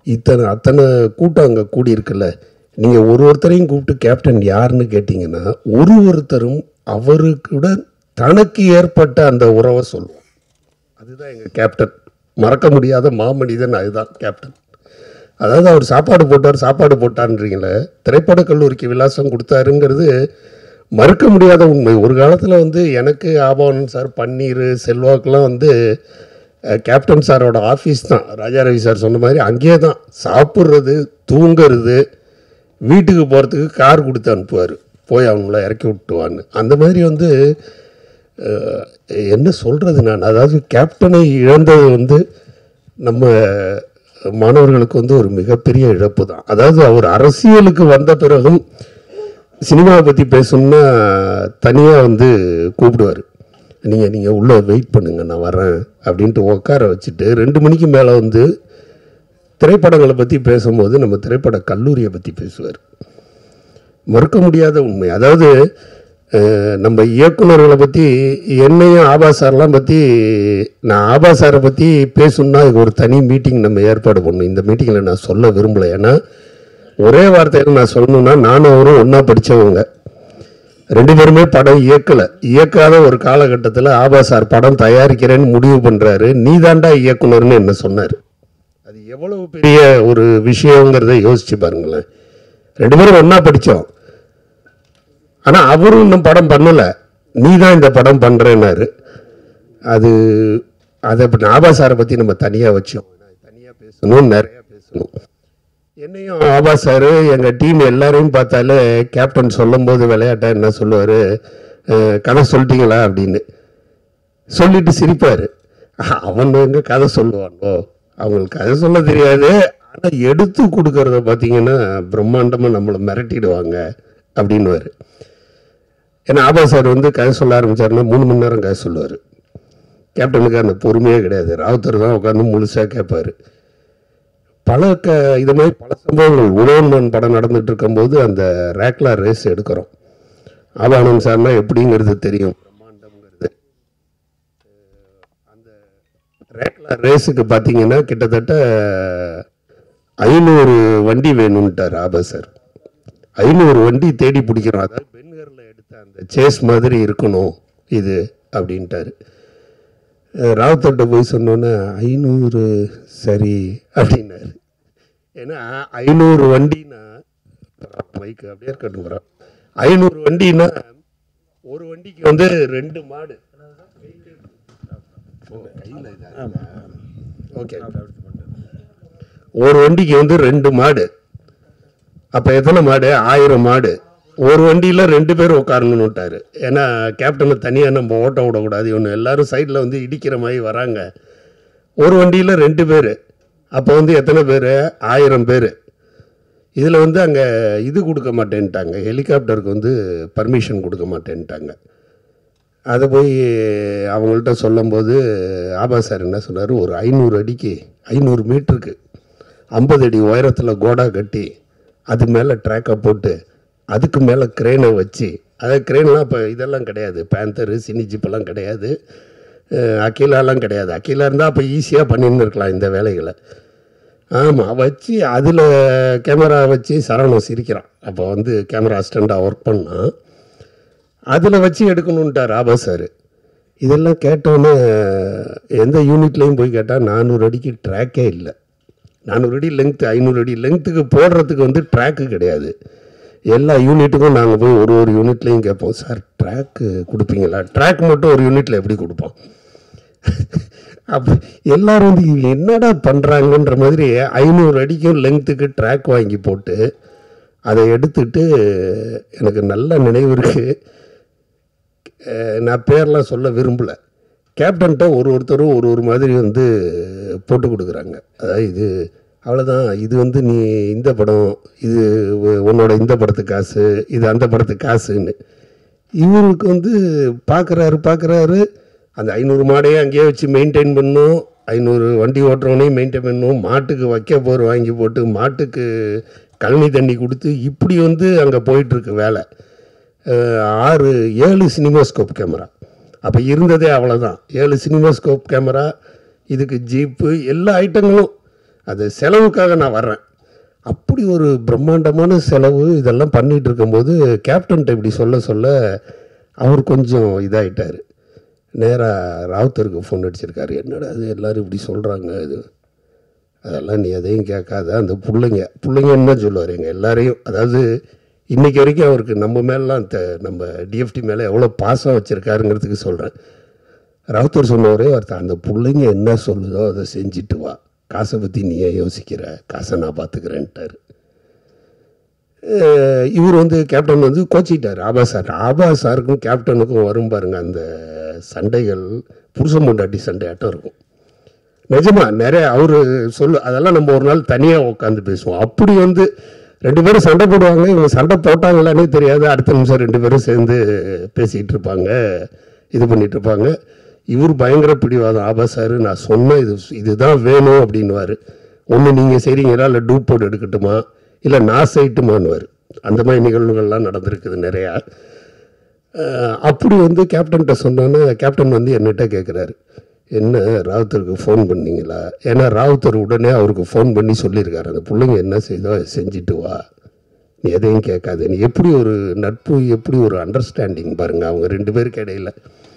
இத்தனை அத்தனை கூட்டம் அங்கே கூடியிருக்குல்ல நீங்கள் ஒரு ஒருத்தரையும் கூப்பிட்டு கேப்டன் யாருன்னு கேட்டிங்கன்னா ஒரு ஒருத்தரும் அவருக்கூட தனக்கு ஏற்பட்ட அந்த உறவை சொல்லுவோம் அதுதான் எங்கள் கேப்டன் மறக்க முடியாத மாமனிதன் அதுதான் கேப்டன் அதாவது அவர் சாப்பாடு போட்டார் சாப்பாடு போட்டான்றீங்களே திரைப்படக் கல்லூரிக்கு விலாசம் கொடுத்தாருங்கிறது மறுக்க முடியாத உண்மை ஒரு காலத்தில் வந்து எனக்கு ஆபவனன் சார் பன்னீர் செல்வாக்கெலாம் வந்து அஹ், கேப்டன் சாரோட ஆஃபீஸ் தான் ராஜாரவி சார் சொன்ன மாதிரி அங்கேயே தான் சாப்பிட்றது தூங்குறது வீட்டுக்கு போகிறதுக்கு கார் கொடுத்து அனுப்புவார் போய் அவங்கள இறக்கி விட்டுவான்னு அந்த மாதிரி வந்து அஹ், என்ன சொல்கிறது நான் அதாவது கேப்டனை இழந்தது வந்து நம்ம மாணவர்களுக்கு வந்து ஒரு மிகப்பெரிய இழப்பு தான் அதாவது அவர் அரசியலுக்கு வந்த பிறகும் சினிமாவை பற்றி பேசணும்னா தனியாக வந்து கூப்பிடுவார் நீங்கள் நீங்கள் உள்ளே வெயிட் பண்ணுங்க நான் வரேன் அப்படின்ட்டு உட்கார வச்சுட்டு ரெண்டு மணிக்கு மேலே வந்து திரைப்படங்களை பற்றி பேசும்போது நம்ம திரைப்பட கல்லூரியை பற்றி பேசுவார் மறுக்க முடியாத உண்மை அதாவது அஹ், நம்ம இயக்குனர்களை பற்றி என்னையும் ஆபா சார்லாம் பற்றி நான் ஆபா சாரை பற்றி பேசணும்னா அதுக்கு ஒரு தனி மீட்டிங் நம்ம ஏற்பாடு பண்ணணும் இந்த மீட்டிங்கில் நான் சொல்ல விரும்பலை ஏன்னா ஒரே வார்த்தையில் நான் சொல்லணும்னா நானும் அவரும் ஒன்றா படித்தவங்க ரெண்டு பேருமே படம் இயக்கலை இயக்காத ஒரு காலகட்டத்தில் ஆபா சார் படம் தயாரிக்கிறேன்னு முடிவு பண்ணுறாரு நீ தாண்டா இயக்குனர்னு என்ன சொன்னார் அது எவ்வளவு பெரிய ஒரு விஷயங்கிறத யோசிச்சு பாருங்களேன் ரெண்டு பேரும் ஒன்றா படித்தோம் ஆனால் அவரும் இன்னும் படம் பண்ணலை நீ தான் இந்த படம் பண்ணுறேன்னாரு அது அதை இப்போ ஆபா சாரை பற்றி நம்ம தனியாக வச்சோம் தனியாக பேசணும் நிறையா பேசணும் என்னையும் ஆபா சார் எங்கள் டீம் எல்லாரையும் பார்த்தாலே கேப்டன் சொல்லும்போது விளையாட்டா என்ன சொல்லுவார் கதை சொல்லிட்டீங்களா அப்படின்னு சொல்லிட்டு சிரிப்பார் அவன் எங்க கதை சொல்லுவானோ அவங்களுக்கு கதை சொல்ல தெரியாது ஆனால் எடுத்து கொடுக்கறத பார்த்தீங்கன்னா பிரம்மாண்டமாக நம்மளை மிரட்டிடுவாங்க அப்படின்னுவார் ஏன்னா ஆபா சார் வந்து கதை சொல்ல ஆரம்பிச்சாருன்னா மூணு மணி நேரம் கதை சொல்லுவார் கேப்டனுக்கு அந்த பொறுமையே கிடையாது ராவுத்தர் தான் உட்காந்து முழுசாக கேட்பார் பல க இது மாதிரி பல சம்பவங்கள் உழவன்மன் படம் நடந்துட்டு இருக்கும்போது அந்த ரேக்லா ரேஸ் எடுக்கிறோம் ஆபானந்த் சார்னா எப்படிங்கிறது தெரியும் பிரம்மாண்டம்ங்கிறது அந்த ரேக்லா ரேஸுக்கு பார்த்தீங்கன்னா கிட்டத்தட்ட ஐநூறு வண்டி வேணும்ட்டார் ஆபா சார் ஐநூறு வண்டி தேடி பிடிக்கிறோம் அதாவது பெண்கரில் எடுத்த அந்த சேஸ் மாதிரி இருக்கணும் இது அப்படின்ட்டாரு அஹ் ராவுத்தர்கிட்ட போய் சொன்னோன்னே ஐநூறு சரி அப்படின்னாரு ஏன்னா ஐநூறு வண்டினா மைக்கு அப்படியே இருக்கட்டும் bro. ஐநூறு வண்டினா ஒரு வண்டிக்கு வந்து ரெண்டு மாடு ஓகே ஒரு வண்டிக்கு வந்து ரெண்டு மாடு அப்போ எத்தனை மாடு ஆயிரம் மாடு ஒரு வண்டியில் ரெண்டு பேர் உட்காரணுன்னுட்டாரு ஏன்னா கேப்டனை தனியாக நம்ம ஓட்ட விடக்கூடாது இவனு எல்லாரும் சைடில் வந்து இடிக்கிற மாதிரி வராங்க ஒரு வண்டியில் ரெண்டு பேர் அப்போ வந்து எத்தனை பேர் ஆயிரம் பேர் இதில் வந்து அங்கே இது கொடுக்க மாட்டேன்ட்டாங்க ஹெலிகாப்டருக்கு வந்து பர்மிஷன் கொடுக்க மாட்டேன்ட்டாங்க அதை போய் அவங்கள்ட்ட சொல்லும்போது ஆபா சார் என்ன சொன்னார் ஒரு ஐநூறு அடிக்கு ஐநூறு மீட்டருக்கு ஐம்பது அடி உயரத்தில் கோடா கட்டி அது மேலே ட்ராக்கை போட்டு அதுக்கு மேலே கிரேனை வச்சு அதாவது கிரேன்லாம் இப்போ இதெல்லாம் கிடையாது பேந்தரு சினி ஜிப்பெல்லாம் கிடையாது அஹ் அகிலாலாம் கிடையாது அகிலா இருந்தால் அப்போ ஈஸியாக பண்ணின்னு இருக்கலாம் இந்த வேலைகளை ஆமாம் வச்சு அதில் கேமரா வச்சு சரவணன் சிரிக்கிறான் அப்போ வந்து கேமரா அசிஸ்டண்ட்டாக ஒர்க் பண்ணான் அதில் வச்சு எடுக்கணுன்ட்டார் ஆபா சார் இதெல்லாம் கேட்டோன்னே எந்த யூனிட்லேயும் போய் கேட்டால் நானூறு அடிக்கு ட்ராக்கே இல்லை நானூறு அடி லெங்க்த்து ஐநூறு அடி லெங்க்த்துக்கு போடுறதுக்கு வந்து ட்ராக்கு கிடையாது எல்லா யூனிட்டுக்கும் நாங்கள் போய் ஒரு ஒரு யூனிட்லேயும் கேட்போம் சார் ட்ராக்கு கொடுப்பீங்களா ட்ராக் மட்டும் ஒரு யூனிட்டில் எப்படி கொடுப்போம் அப்போ எல்லாரும் வந்து இவங்க என்னடா பண்ணுறாங்கன்ற மாதிரி ஐநூறு அடிக்கும் லெங்க்த்துக்கு ட்ராக் வாங்கி போட்டு அதை எடுத்துட்டு எனக்கு நல்ல நினைவு இருக்குது அஹ் நான் பேர்லாம் சொல்ல விரும்பலை கேப்டன்கிட்ட ஒரு ஒருத்தரும் ஒரு ஒரு மாதிரி வந்து போட்டு கொடுக்குறாங்க அதாவது இது அவ்வளோதான் இது வந்து நீ இந்த படம் இது உ- உன்னோட இந்த படத்துக்கு காசு இது அந்த படத்துக்கு காசுன்னு இவருக்கு வந்து பார்க்குறாரு பார்க்குறாரு அந்த ஐநூறு மாடையே அங்கேயே வச்சு மெயின்டைன் பண்ணணும் ஐநூறு வண்டி ஓட்டுறவனையும் மெயின்டைன் பண்ணணும் மாட்டுக்கு வைக்க போர் வாங்கி போட்டு மாட்டுக்கு கழனி தண்ணி கொடுத்து இப்படி வந்து அங்கே போயிட்டுருக்கு வேலை அஹ் ஆறு ஏழு சினிமாஸ்கோப் கேமரா அப்போ இருந்ததே அவ்வளோதான் ஏழு சினிமாஸ்கோப் கேமரா இதுக்கு ஜீப்பு எல்லா ஐட்டங்களும் அது செலவுக்காக நான் வர்றேன் அப்படி ஒரு பிரம்மாண்டமான செலவு இதெல்லாம் பண்ணிட்டு இருக்கும்போது கேப்டன்ட்ட இப்படி சொல்ல சொல்ல அவர் கொஞ்சம் இதாயிட்டார் நேராக ராவுத்தருக்கு ஃபோன் அடிச்சிருக்காரு என்னடா அது எல்லாரும் இப்படி சொல்கிறாங்க இது அதெல்லாம் நீ எதையும் கேட்காத அந்த பிள்ளைங்க பிள்ளைங்கன்னு தான் சொல்லுவார் எங்கள் எல்லாரையும் அதாவது இன்னைக்கு வரைக்கும் அவருக்கு நம்ம மேலாம் த நம்ம டிஎஃப்டி மேலே எவ்வளோ பாசம் வச்சுருக்காருங்கிறதுக்கு சொல்கிறேன் ராவுத்தர் சொன்ன ஒரே வார்த்தை அந்த பிள்ளைங்க என்ன சொல்லுதோ அதை செஞ்சுட்டு வா காசை பற்றி நீ ஏன் யோசிக்கிற காசை நான் பார்த்துக்கிறேன்ட்டார் இவர் வந்து கேப்டன் வந்து கோச்சிட்டார் ஆபா சார் ஆபா சாருக்கும் கேப்டனுக்கும் வரும் பாருங்க அந்த சண்டைகள் புருஷன் பொண்டாட்டி சண்டையாட்டம் இருக்கும் நிஜமா நிறைய அவர் சொல்லு அதெல்லாம் நம்ம ஒரு நாள் தனியாக உட்காந்து பேசுவோம் அப்படி வந்து ரெண்டு பேரும் சண்டை போடுவாங்க இவங்க சண்டை போட்டாங்களானே தெரியாது அடுத்த நிமிஷம் ரெண்டு பேரும் சேர்ந்து பேசிகிட்டு இருப்பாங்க இது பண்ணிட்டு இருப்பாங்க இவர் பயங்கர பிடிவாதம் ஆபா சார் நான் சொன்னேன் இது இதுதான் வேணும் அப்படின்னுவார் ஒன்று நீங்கள் செய்கிறீங்களா இல்லை டூப் போட்டு எடுக்கட்டுமா இல்லை நான் செய்யட்டுமான்னுவார் அந்த மாதிரி நிகழ்வுகள்லாம் நடந்திருக்குது நிறையா அஹ் அப்படி வந்து கேப்டன்கிட்ட சொன்னோன்னே கேப்டன் வந்து என்கிட்ட கேட்குறாரு என்ன ராவுத்தருக்கு ஃபோன் பண்ணீங்களா ஏன்னா ராவுத்தர் உடனே அவருக்கு ஃபோன் பண்ணி சொல்லியிருக்காரு அந்த பிள்ளைங்க என்ன செய்தோ அதை செஞ்சுட்டு வா நீ எதையும் கேட்காத நீ எப்படி ஒரு நட்பு எப்படி ஒரு அண்டர்ஸ்டாண்டிங் பாருங்க அவங்க ரெண்டு பேருக்கு இடையில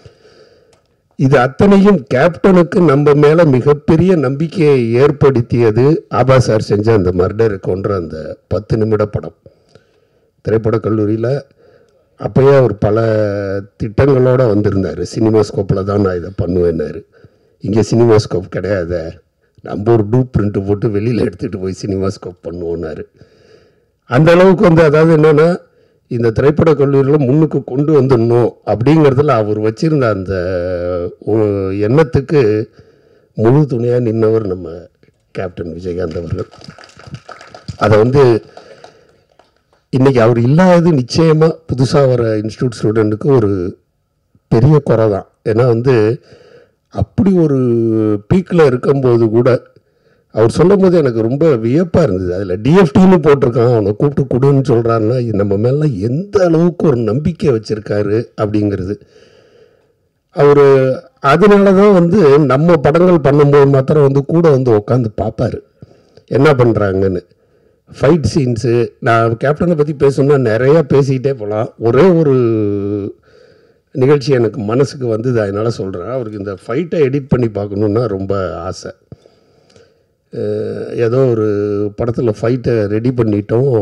இது அத்தனையும் கேப்டனுக்கு நம்ம மேல மிகப்பெரிய நம்பிக்கையை ஏற்படுத்தியது ஆபா சார் செஞ்ச அந்த மர்டர் கொன்ற அந்த பத்து நிமிட படம் திரைப்படக் கல்லூரியில் அப்பயே அவர் பல திட்டங்களோட வந்திருந்தார் சினிமாஸ்கோப்பில் தான் நான் இதை பண்ணுவேன்னாரு இங்கே சினிமாஸ்கோப் கிடையாதே நம்ம ஒரு டூ பிரிண்ட்டு போட்டு வெளியில் எடுத்துகிட்டு போய் சினிமாஸ்கோப் பண்ணுவோன்னாரு அந்த அளவுக்கு வந்து அதாவது என்னென்னா இந்த திரைப்பட கல்லூரியில் முன்னுக்கு கொண்டு வந்துடணும் அப்படிங்கிறதுல அவர் வச்சிருந்த அந்த ஒ- எண்ணத்துக்கு முழு துணையாக நின்னவர் நம்ம கேப்டன் விஜயகாந்த் அவர்கள் அதை வந்து இன்னைக்கு அவர் இல்லாதது நிச்சயமாக புதுசாக வர இன்ஸ்டியூட் ஸ்டூடெண்ட்டுக்கு ஒரு பெரிய குறை தான் ஏன்னா வந்து அப்படி ஒரு பீக்கில் இருக்கும்போது கூட அவர் சொல்லும் போது எனக்கு ரொம்ப வியப்பாக இருந்தது அதில் டிஎஃப்டின்னு போட்டிருக்கான் அவனை கூப்பிட்டு கொடுன்னு சொல்கிறாருன்னா இது நம்ம மேலே எந்த அளவுக்கு ஒரு நம்பிக்கை வச்சுருக்காரு அப்படிங்கிறது அவர் அதனால தான் வந்து நம்ம படங்கள் பண்ணும்போது மாத்திரம் வந்து கூட வந்து உட்காந்து பார்ப்பாரு என்ன பண்ணுறாங்கன்னு ஃபைட் சீன்ஸு நான் கேப்டனை பற்றி பேசணும்னா நிறையா பேசிக்கிட்டே போகலாம் ஒரே ஒரு நிகழ்ச்சி எனக்கு மனசுக்கு வந்தது அதனால் சொல்கிறேன் அவருக்கு இந்த ஃபைட்டை எடிட் பண்ணி பார்க்கணுன்னா ரொம்ப ஆசை அஹ் ஏதோ ஒரு படத்தில் ஃபைட்டை ரெடி பண்ணிட்டோம்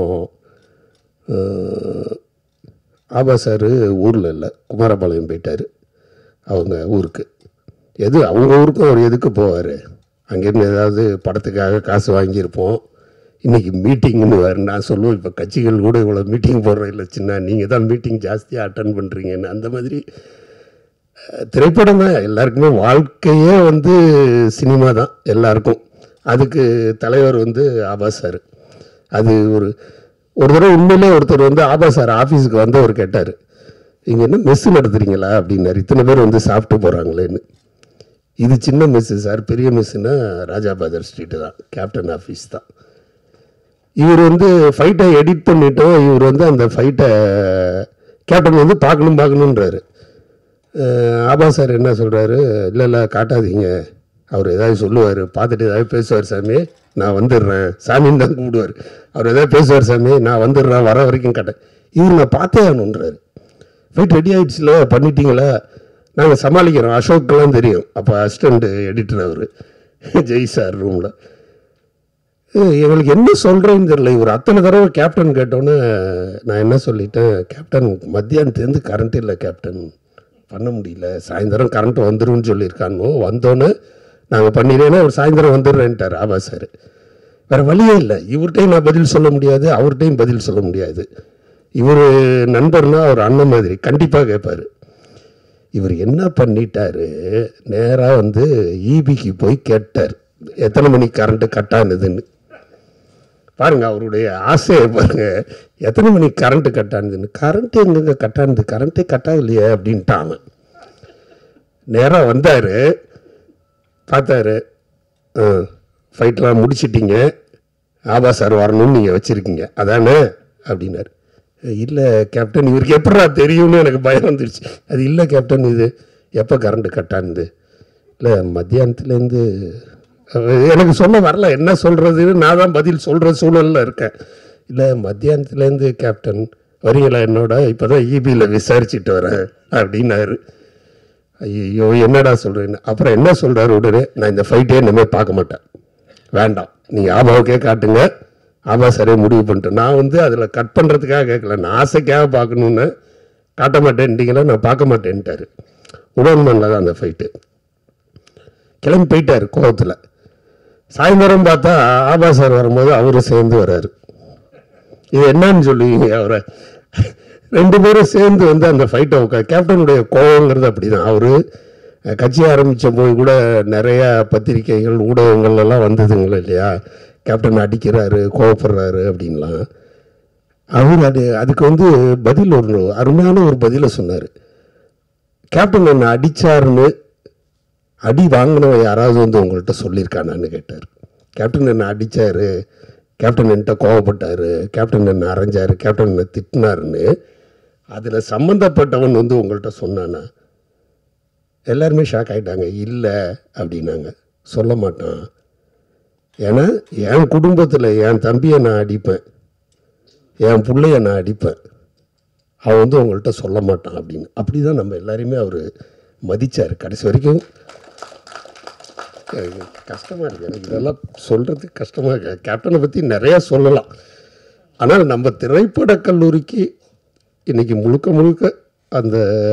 அஹ் ஆபா சார் ஊரில் இல்லை குமாரபாளையம் போயிட்டார் அவங்க ஊருக்கு எது அவங்க ஊருக்கும் அவர் எதுக்கு போவார் அங்கேருந்து ஏதாவது படத்துக்காக காசு வாங்கியிருப்போம் இன்றைக்கி மீட்டிங்னு வேறு நான் சொல்லுவேன் இப்போ கட்சிகள் கூட இவ்வளோ மீட்டிங் போடுறோம் இல்லை சின்ன நீங்கள் தான் மீட்டிங் ஜாஸ்தியாக அட்டன் பண்ணுறீங்கன்னு அந்த மாதிரி அஹ், திரைப்படம் தான் எல்லாருக்குமே வாழ்க்கையே வந்து சினிமா தான் எல்லாருக்கும் அதுக்கு தலைவர் வந்து ஆபா சார் அது ஒரு ஒரு தடவை உண்மையிலே ஒருத்தர் வந்து ஆபா சார் ஆஃபீஸுக்கு வந்து அவர் கேட்டார் இங்கே என்ன மெஸ் நடத்துறீங்களா அப்படின்னாரு இத்தனை பேர் வந்து சாப்பிட்டு போகிறாங்களேன்னு இது சின்ன மெஸ்ஸு சார் பெரிய மெஸ்ஸுன்னா ராஜாபாதர் ஸ்ட்ரீட்டு தான் கேப்டன் ஆஃபீஸ் தான் இவர் வந்து ஃபைட்டை எடிட் பண்ணிட்டோம் இவர் வந்து அந்த ஃபைட்டை கேப்டன் வந்து பார்க்கணும் பார்க்கணுன்றாரு அஹ் ஆபா சார் என்ன சொல்கிறாரு இல்லை இல்லை காட்டாதீங்க அவர் ஏதாவது சொல்லுவார் பார்த்துட்டு ஏதாவது பேசுவார் சாமி நான் வந்துடுறேன் சாமின்னு தான் கூப்பிடுவார் அவர் ஏதாவது பேசுவார் சாமி நான் வந்துடுறேன் வர வரைக்கும் காட்டேன் இவர் நான் பார்த்தே ஆகணுன்றாரு ஃபைட் ரெடி ஆயிடுச்சுல பண்ணிட்டீங்களா நாங்கள் சமாளிக்கிறோம் அசோக்கெல்லாம் தெரியும் அப்போ அசிஸ்டண்ட் எடிட்டர் அவர் ஜெய் சார் ரூமில் எங்களுக்கு என்ன சொல்கிறேன்னு தெரியல இவர் அத்தனை தடவை கேப்டன் கேட்டோன்னே நான் என்ன சொல்லிட்டேன் கேப்டன் மத்தியானத்துலேருந்து கரண்ட் இல்லை கேப்டன் பண்ண முடியல சாயந்தரம் கரண்ட் வந்துரும்னு சொல்லியிருக்கானோ வந்தோன்னே நாங்கள் பண்ணிடுறேன்னா அவர் சாயந்தரம் வந்துடுறேன்ட்டார் ஆபா சார் வேறு வழியே இல்லை இவர்கிட்டையும் நான் பதில் சொல்ல முடியாது அவர்கிட்டையும் பதில் சொல்ல முடியாது இவர் நண்பர்னா அவர் அண்ணன் மாதிரி கண்டிப்பாக கேட்பார் இவர் என்ன பண்ணிட்டாரு நேராக வந்து ஈபிக்கு போய் கேட்டார் எத்தனை மணிக்கு கரண்ட்டு கட் ஆனதுன்னு பாருங்க அவருடைய ஆசையை பாருங்க எத்தனை மணிக்கு கரண்ட்டு கட் ஆனதுன்னு கரண்ட்டு எங்கெங்க கட் ஆனது கரண்ட்டே கட் ஆகலையே அப்படின்ட்டான் அவன் நேராக வந்தார் பார்த்தாரு ஃபைட்லாம் முடிச்சிட்டீங்க ஆபா சார் வரணும்னு நீங்கள் வச்சுருக்கீங்க அதானே அப்படின்னாரு இல்லை கேப்டன் இவருக்கு எப்படா தெரியும்னு எனக்கு பயம் வந்துருச்சு அது இல்லை கேப்டன் இது எப்போ கரண்ட்டு கட் ஆனது இல்லை மத்தியானத்துலேருந்து அஹ் எனக்கு சொல்ல வரல என்ன சொல்கிறதுன்னு நான் தான் பதில் சொல்கிற சூழலில் இருக்கேன் இல்லை மத்தியானத்துலேருந்து கேப்டன் வரீங்களா என்னோட இப்போ தான் இபியில் விசாரிச்சுட்டு வரேன் அப்படின்னாரு ஐயோ என்னடா சொல்கிறேன்னு அப்புறம் என்ன சொல்கிறாரு உடனே நான் இந்த ஃபைட்டே இனிமேல் பார்க்க மாட்டேன் வேண்டாம் நீங்கள் ஆபாவுக்கே காட்டுங்க ஆபா சரியாக முடிவு பண்ணிட்டு நான் வந்து அதில் கட் பண்ணுறதுக்காக கேட்கல நான் ஆசைக்காக பார்க்கணுன்னு காட்ட மாட்டேன்ட்டீங்களா நான் பார்க்க மாட்டேன்ட்டாரு உடன்மனில் தான் அந்த ஃபைட்டு கிளம்பி போயிட்டார் கோவத்தில் சாயந்தரம் பார்த்தா ஆபா சார் வரும்போது அவரும் சேர்ந்து வர்றாரு இது என்னன்னு சொல்லுவீங்க அவரை ரெண்டு பேரும் சேர்ந்து வந்து அந்த ஃபைட்டை உட்கா கேப்டனுடைய கோவங்கிறது அப்படிதான் அவரு அஹ், கட்சி ஆரம்பித்த போது கூட நிறைய பத்திரிகைகள் ஊடகங்கள் எல்லாம் வந்ததுங்களா இல்லையா கேப்டன் அடிக்கிறாரு கோவப்படுறாரு அப்படின்லாம் அவர் அது அதுக்கு வந்து பதில் ஒரு அருமையான ஒரு பதிலை சொன்னார் கேப்டன் என்னை அடிச்சாருன்னு அடி வாங்கினவன் யாராவது வந்து உங்கள்கிட்ட சொல்லியிருக்கானான்னு கேட்டார் கேப்டன் என்னை அடிச்சாரு கேப்டன் என்கிட்ட கோவப்பட்டாரு கேப்டன் என்னை அரைஞ்சாரு கேப்டன் என்னை திட்டினாருன்னு அதில் சம்மந்தப்பட்டவன் வந்து உங்கள்கிட்ட சொன்னானா எல்லாருமே ஷாக் ஆயிட்டாங்க இல்லை அப்படின்னாங்க சொல்ல மாட்டான் ஏன்னா என் குடும்பத்தில் என் தம்பியை நான் அடிப்பேன் என் பிள்ளைய நான் அடிப்பேன் அவன் வந்து உங்கள்கிட்ட சொல்ல மாட்டான் அப்படின்னு அப்படி தான் நம்ம எல்லாரையுமே அவர் மதிச்சார் கடைசி வரைக்கும் எனக்கு கஷ்டமாக இருக்குது எனக்கு இதெல்லாம் சொல்கிறதுக்கு கஷ்டமாக இருக்கு கேப்டனை பற்றி நிறையா சொல்லலாம் ஆனால் நம்ம திரைப்படக் கல்லூரிக்கு இன்னைக்கு முழுக்க முழுக்க அந்த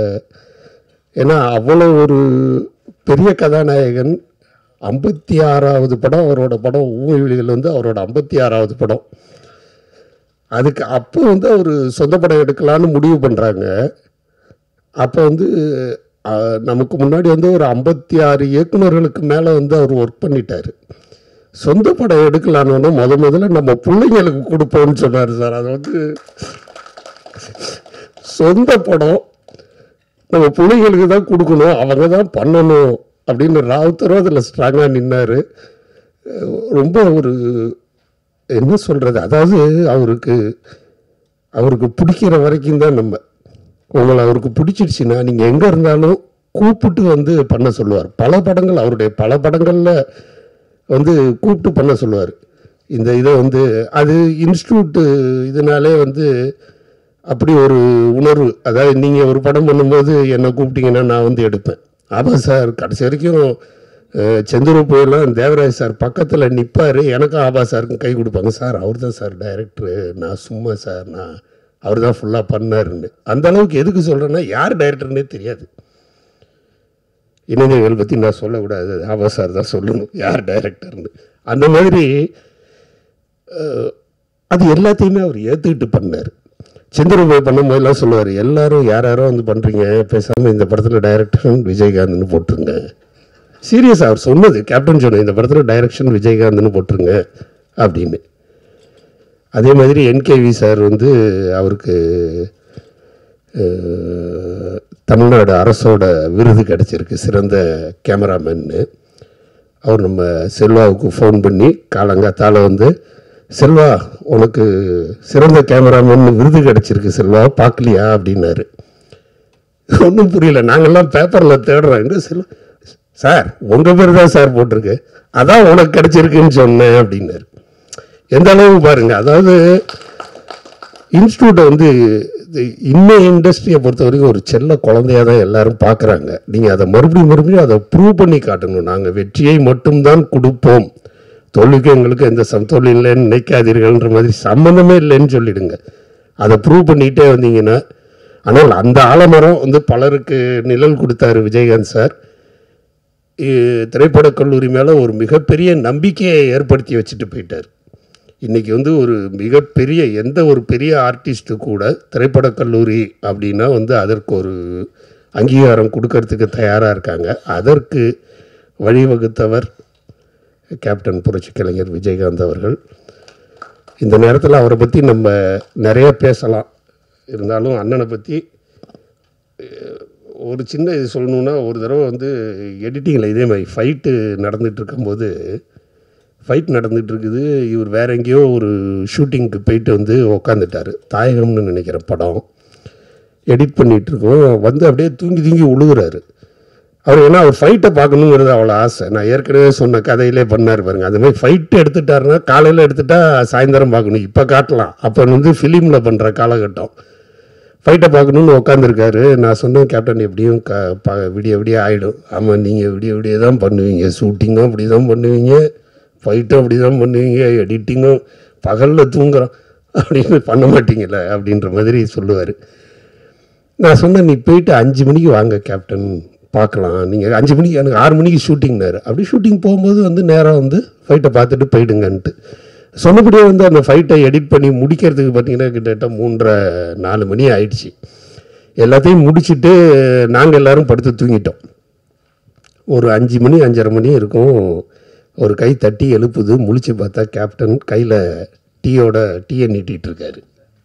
ஏன்னா அவ்வளோ ஒரு பெரிய கதாநாயகன் ஐம்பத்தி ஆறாவது படம் அவரோட படம் ஊழிகள் வந்து அவரோட ஐம்பத்தி ஆறாவது படம் அதுக்கு அப்போ வந்து அவர் சொந்த படம் எடுக்கலான்னு முடிவு பண்ணுறாங்க அப்போ வந்து அஹ், நமக்கு முன்னாடி வந்து ஒரு ஐம்பத்தி ஆறு இயக்குனர்களுக்கு மேலே வந்து அவர் ஒர்க் பண்ணிட்டாரு சொந்த படம் எடுக்கலான்னு முத முதல்ல நம்ம பிள்ளைங்களுக்கு கொடுப்போம்னு சொன்னார் சார் அது வந்து சொந்த படம் நம்ம பிள்ளைங்களுக்கு தான் கொடுக்கணும் அவங்க தான் பண்ணணும் அப்படின்னு ராவுத்தரும் அதில் ஸ்ட்ராங்காக நின்னார் ரொம்ப ஒரு என்ன சொல்கிறது அதாவது அவருக்கு அவருக்கு பிடிக்கிற வரைக்கும் தான் நம்ம உங்களை அவருக்கு பிடிச்சிடுச்சுன்னா நீங்கள் எங்கே இருந்தாலும் கூப்பிட்டு வந்து பண்ண சொல்லுவார் பல படங்கள் அவருடைய பல படங்களில் வந்து கூப்பிட்டு பண்ண சொல்லுவார் இந்த இதை வந்து அது இன்ஸ்டியூட்டு இதனாலே வந்து அப்படி ஒரு உணர்வு அதாவது நீங்கள் ஒரு படம் பண்ணும்போது என்னை கூப்பிட்டீங்கன்னா நான் வந்து எடுப்பேன் ஆமாம் சார் கடைசி வரைக்கும் அஹ், செந்தூர் போயெல்லாம் தேவராஜ் சார் பக்கத்தில் நிற்பார் எனக்கும் ஆபா சாருக்கும் கை கொடுப்பாங்க சார் அவர் தான் சார் டைரக்டரு நான் சும்மா சார் நான் அவர் தான் ஃபுல்லாக பண்ணாருன்னு அந்த அளவுக்கு எதுக்கு சொல்கிறேன்னா யார் டைரக்டர்னே தெரியாது இளைஞர்கள் பற்றி நான் சொல்லக்கூடாது ஆபா சார் தான் சொல்லணும் யார் டைரக்டர்னு அந்த மாதிரி அஹ், அது எல்லாத்தையுமே அவர் ஏற்றுக்கிட்டு பண்ணார் செந்திரபாய் பண்ணும்போதெல்லாம் சொல்லுவார் எல்லாரும் யார் யாரோ வந்து பண்ணுறீங்க பேசாமல் இந்த படத்தில் டைரக்டர் விஜயகாந்த்னு போட்டுருங்க சீரியஸ் அவர் சொன்னது கேப்டன் சொன்ன இந்த படத்தில் டைரக்ஷன் விஜயகாந்த்னு போட்டுருங்க அப்படின்னு அதே மாதிரி என்கேவி சார் வந்து அவருக்கு அஹ், தமிழ்நாடு அரசோட விருது கிடச்சிருக்கு சிறந்த கேமராமேன்னு அவர் நம்ம செல்வாவுக்கு ஃபோன் பண்ணி காலங்காத்தால வந்து செல்வா உனக்கு சிறந்த கேமராமேன் விருது கிடச்சிருக்கு செல்வா பார்க்கலையா அப்படின்னாரு ஒன்றும் புரியல நாங்கள்லாம் பேப்பரில் தேடுறோம் எங்க செல்வா சார் உங்கள் பேர் தான் சார் போட்டிருக்கு அதான் உனக்கு கிடச்சிருக்குன்னு சொன்னேன் அப்படின்னாரு எந்த அளவு பாருங்க அதாவது இன்ஸ்டியூட்டை வந்து இது இன்னும் இண்டஸ்ட்ரியை பொறுத்த வரைக்கும் ஒரு செல்ல குழந்தையா தான் எல்லாரும் பார்க்குறாங்க நீங்கள் அதை மறுபடியும் மறுபடியும் அதை ப்ரூவ் பண்ணி காட்டணும் நாங்கள் வெற்றியை மட்டும்தான் கொடுப்போம் தோல்விக்கு எங்களுக்கு எந்த சமத்தோல் இல்லைன்னு நினைக்காதீர்கள்ன்ற மாதிரி சம்மந்தமே இல்லைன்னு சொல்லிடுங்க அதை ப்ரூவ் பண்ணிகிட்டே வந்தீங்கன்னா ஆனால் அந்த ஆலமரம் வந்து பலருக்கு நிழல் கொடுத்தாரு விஜயகாந்த் சார் இ- திரைப்படக் கல்லூரி மேலே ஒரு மிகப்பெரிய நம்பிக்கையை ஏற்படுத்தி வச்சுட்டு போயிட்டார் இன்னைக்கு வந்து ஒரு மிகப்பெரிய எந்த ஒரு பெரிய ஆர்டிஸ்ட்டு கூட திரைப்படக் கல்லூரி அப்படின்னா வந்து அதற்கு ஒரு அங்கீகாரம் கொடுக்கறதுக்கு தயாராக இருக்காங்க அதற்கு வழிவகுத்தவர் கேப்டன் புரட்சி கலைஞர் விஜயகாந்த் அவர்கள் இந்த நேரத்தில் அவரை பற்றி நம்ம நிறைய பேசலாம் இருந்தாலும் அண்ணனை பற்றி ஒரு சின்ன இது சொல்லணுன்னா ஒரு தடவை வந்து எடிட்டிங்கில் இதே மாதிரி ஃபைட்டு நடந்துட்டு இருக்கும்போது ஃபைட் நடந்துட்டு இருக்குது இவர் வேற எங்கேயோ ஒரு ஷூட்டிங்க்கு போயிட்டு வந்து உக்காந்துட்டார் தாயகம்னு நினைக்கிற படம் எடிட் பண்ணிட்டு இருக்கோம் வந்து அப்படியே தூங்கி தூங்கி உழுகுறாரு அவர் ஏன்னா அவர் ஃபைட்டை பார்க்கணுங்கிறது அவ்வளோ ஆசை நான் ஏற்கனவே சொன்ன கதையிலே பண்ணார் பாருங்க அது மாதிரி ஃபைட்டு எடுத்துட்டாருன்னா காலையில் எடுத்துட்டா சாயந்தரம் பார்க்கணும் இப்போ காட்டலாம் அப்போ வந்து ஃபிலிமில் பண்ணுற காலகட்டம் ஃபைட்டை பார்க்கணுன்னு உட்காந்துருக்காரு நான் சொன்னேன் கேப்டன் எப்படியும் க ப விடிய விடிய ஆகிடும் ஆமாம் நீங்கள் விடிய விடிய தான் பண்ணுவீங்க ஷூட்டிங்கும் அப்படி தான் பண்ணுவீங்க ஃபைட்டும் அப்படி தான் பண்ணுவீங்க எடிட்டிங்கும் பகலில் தூங்குறோம் அப்படின்னு பண்ண மாட்டீங்கல்ல அப்படின்ற மாதிரி சொல்லுவார் நான் சொன்னேன் நீ போயிட்டு அஞ்சு மணிக்கு வாங்க கேப்டன் பார்க்கலாம் நீங்கள் அஞ்சு மணிக்கு எனக்கு ஆறு மணிக்கு ஷூட்டிங்னாரு அப்படி ஷூட்டிங் போகும்போது வந்து நேராக வந்து ஃபைட்டை பார்த்துட்டு போயிடுங்கன்ட்டு சொன்னபடியே வந்து அந்த ஃபைட்டை எடிட் பண்ணி முடிக்கிறதுக்கு பார்த்தீங்கன்னா கிட்டத்தட்ட மூன்றரை நாலு மணி ஆயிடுச்சு எல்லாத்தையும் முடிச்சுட்டு நாங்கள் எல்லாரும் படுத்து தூங்கிட்டோம் ஒரு அஞ்சு மணி அஞ்சரை மணி இருக்கும் ஒரு கை தட்டி எழுப்புது முழிச்சு பார்த்தா கேப்டன் கையில் டீயோட டீயை நீட்டிகிட்டு இருக்காரு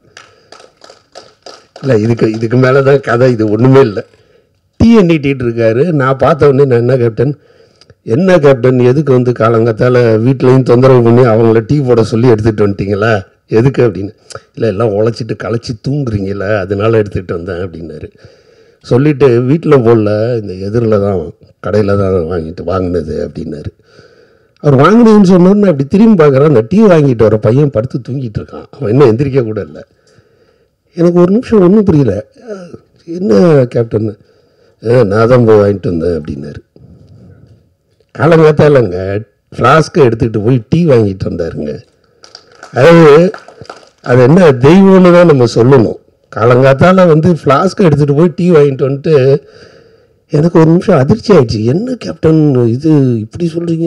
இல்லை இதுக்கு இதுக்கு மேலே தான் கதை இது ஒன்றுமே இல்லை டீயை நீட்டிகிட்டு இருக்காரு நான் பார்த்த உடனே நான் என்ன கேப்டன் என்ன கேப்டன் எதுக்கு வந்து காலங்கத்தால் வீட்லேயும் தொந்தரவு பண்ணி அவங்கள டீ போட சொல்லி எடுத்துகிட்டு வந்துட்டீங்களா எதுக்கு அப்படின்னு இல்லை எல்லாம் உழைச்சிட்டு களைச்சி தூங்குறீங்கள அதனால எடுத்துகிட்டு வந்தேன் அப்படின்னாரு சொல்லிவிட்டு வீட்டில் போடல இந்த எதிரில் தான் கடையில் தான் வாங்கிட்டு வாங்கினது அப்படின்னாரு அவர் வாங்கினதுன்னு சொன்னோன்னு அப்படி திரும்பி பார்க்குறேன் அந்த டீ வாங்கிட்டு வர பையன் படுத்து தூங்கிட்டு இருக்கான் அவன் இன்னும் எந்திரிக்க கூட இல்லை எனக்கு ஒரு நிமிஷம் ஒன்றும் புரியல அஹ், என்ன கேப்டன் அஹ், நான் தான் போய் வாங்கிட்டு வந்தேன் அப்படின்னாரு காலங்காத்தாலங்க ஃப்ளாஸ்க்கை எடுத்துக்கிட்டு போய் டீ வாங்கிட்டு வந்தாருங்க அதாவது அது என்ன தெய்வம்னு தான் நம்ம சொல்லணும் காலங்காத்தால வந்து ஃப்ளாஸ்க்கை எடுத்துகிட்டு போய் டீ வாங்கிட்டு வந்துட்டு எனக்கு ஒரு நிமிஷம் அதிர்ச்சி ஆயிடுச்சு என்ன கேப்டன் இது இப்படி சொல்கிறீங்க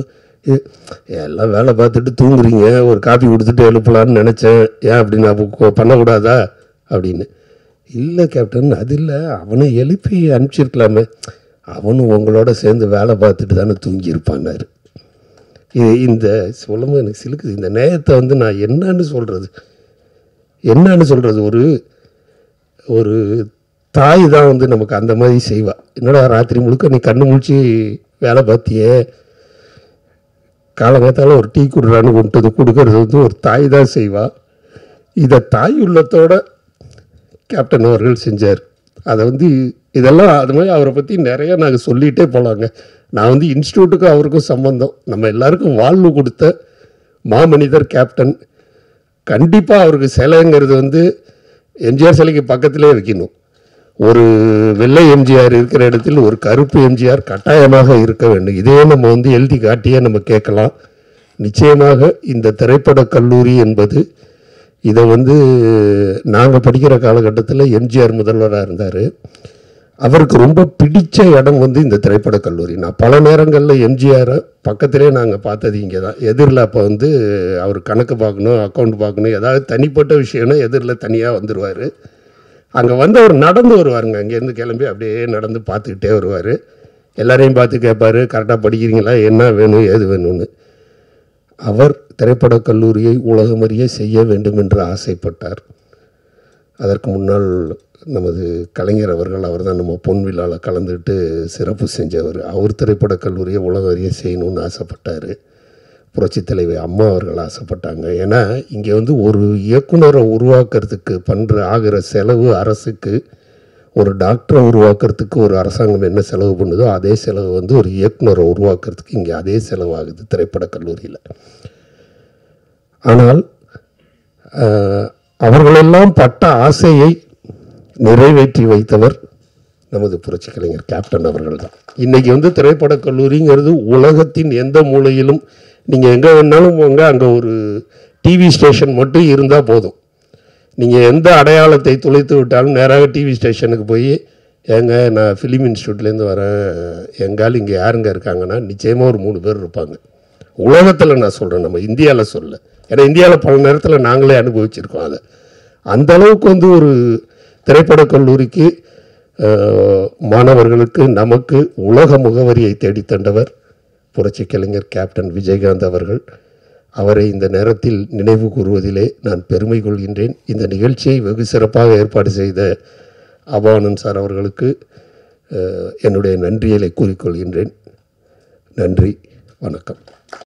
எல்லாம் வேலை பார்த்துட்டு தூங்குறீங்க ஒரு காப்பி கொடுத்துட்டு எழுப்பலான்னு நினச்சேன் ஏன் அப்படி நான் அப்போ பண்ணக்கூடாதா அப்படின்னு இல்லை கேப்டன் அது இல்லை அவனை எழுப்பி அனுப்பிச்சிருக்கலாமே அவனும் உங்களோட சேர்ந்து வேலை பார்த்துட்டு தானே தூங்கியிருப்பான்னாரு இது இந்த சொல்லும்போது எனக்கு சிலுக்குது இந்த நேயத்தை வந்து நான் என்னன்னு சொல்கிறது என்னன்னு சொல்கிறது ஒரு ஒரு தாய் தான் வந்து நமக்கு அந்த மாதிரி செய்வா என்னடா ராத்திரி முழுக்க நீ கண்ணு முழிச்சு வேலை பார்த்தியே காலங்காத்தால ஒரு டீ குடுறான்னு கொண்டு வந்து கொடுக்கறது வந்து ஒரு தாய் தான் செய்வா இதை தாய் உள்ளத்தோட கேப்டன் அவர்கள் செஞ்சார் அதை வந்து இதெல்லாம் அது மாதிரி அவரை பற்றி நிறைய நாங்கள் சொல்லிகிட்டே போகலாங்க நான் வந்து இன்ஸ்டியூட்டுக்கும் அவருக்கும் சம்பந்தம் நம்ம எல்லாருக்கும் வாழ்வு கொடுத்த மாமனிதர் கேப்டன் கண்டிப்பாக அவருக்கு சிலைங்கிறது வந்து எம்ஜிஆர் சிலைக்கு பக்கத்திலே வைக்கணும் ஒரு வெள்ளை எம்ஜிஆர் இருக்கிற இடத்தில் ஒரு கருப்பு எம்ஜிஆர் கட்டாயமாக இருக்க வேண்டும் இதே நம்ம வந்து எழுதி காட்டியே நம்ம கேட்கலாம் நிச்சயமாக இந்த திரைப்படக் கல்லூரி என்பது இதை வந்து நாங்கள் படிக்கிற காலகட்டத்தில் எம்ஜிஆர் முதல்வராக இருந்தார் அவருக்கு ரொம்ப பிடிச்ச இடம் வந்து இந்த திரைப்படக் கல்லூரி நான் பல நேரங்களில் எம்ஜிஆரை பக்கத்திலே நாங்கள் பார்த்தது இங்கே தான் எதிரில் அப்போ வந்து அவர் கணக்கு பார்க்கணும் அக்கௌண்ட் பார்க்கணும் ஏதாவது தனிப்பட்ட விஷயம்னா எதிரில் தனியாக வந்துடுவார் அங்கே வந்து அவர் நடந்து வருவாருங்க அங்கேருந்து கிளம்பி அப்படியே நடந்து பார்த்துக்கிட்டே வருவார் எல்லாரையும் பார்த்து கேட்பாரு கரெக்டாக படிக்கிறீங்களா என்ன வேணும் ஏது வேணும்னு அவர் திரைப்படக் கல்லூரியை உலகமறிய செய்ய வேண்டும் என்று ஆசைப்பட்டார் அதற்கு முன்னால் நமது கலைஞர் அவர்கள் அவர் தான் நம்ம பொன் விழாவில் கலந்துட்டு சிறப்பு செஞ்சவர் அவர் திரைப்படக் கல்லூரியை உலகறிய செய்யணும்னு ஆசைப்பட்டார் புரட்சித் தலைவி அம்மா அவர்கள் ஆசைப்பட்டாங்க ஏன்னா இங்கே வந்து ஒரு இயக்குனரை உருவாக்குறதுக்கு பண்ணுற ஆகிற செலவு அரசுக்கு ஒரு டாக்டரை உருவாக்குறதுக்கு ஒரு அரசாங்கம் என்ன செலவு பண்ணுதோ அதே செலவு வந்து ஒரு இயக்குனரை உருவாக்குறதுக்கு இங்கே அதே செலவாகுது திரைப்படக் கல்லூரியில் ஆனால் ஆஹ், அவர்களெல்லாம் பட்ட ஆசையை நிறைவேற்றி வைத்தவர் நமது புரட்சி கலைஞர் கேப்டன் அவர்கள் தான் இன்னைக்கு வந்து திரைப்படக் கல்லூரிங்கிறது உலகத்தின் எந்த மூலையிலும் நீங்கள் எங்கே வேணாலும் போங்க அங்கே ஒரு டிவி ஸ்டேஷன் மட்டும் இருந்தால் போதும் நீங்கள் எந்த அடையாளத்தை துளைத்து விட்டாலும் நேராக டிவி ஸ்டேஷனுக்கு போய் ஏங்க நான் ஃபிலிம் இன்ஸ்டியூட்லேருந்து வரேன் எங்கால் இங்கே யாருங்க இருக்காங்கன்னா நிச்சயமாக ஒரு மூணு பேர் இருப்பாங்க உலகத்தில் நான் சொல்கிறேன் நம்ம இந்தியாவில் சொல்ல ஏன்னா இந்தியாவில் பல நேரத்தில் நாங்களே அனுபவிச்சிருக்கோம் அதை அந்த அளவுக்கு வந்து ஒரு திரைப்படக் கல்லூரிக்கு அஹ், மாணவர்களுக்கு நமக்கு உலக முகவரியை தேடித் தந்தவர் புரட்சி கலைஞர் கேப்டன் விஜயகாந்த் அவர்கள் அவரை இந்த நேரத்தில் நினைவு கூறுவதிலே நான் பெருமை கொள்கின்றேன் இந்த நிகழ்ச்சியை வெகு சிறப்பாக ஏற்பாடு செய்த அபானந்த் சார் அவர்களுக்கு அஹ், என்னுடைய நன்றிகளை கூறிக்கொள்கின்றேன் நன்றி வணக்கம்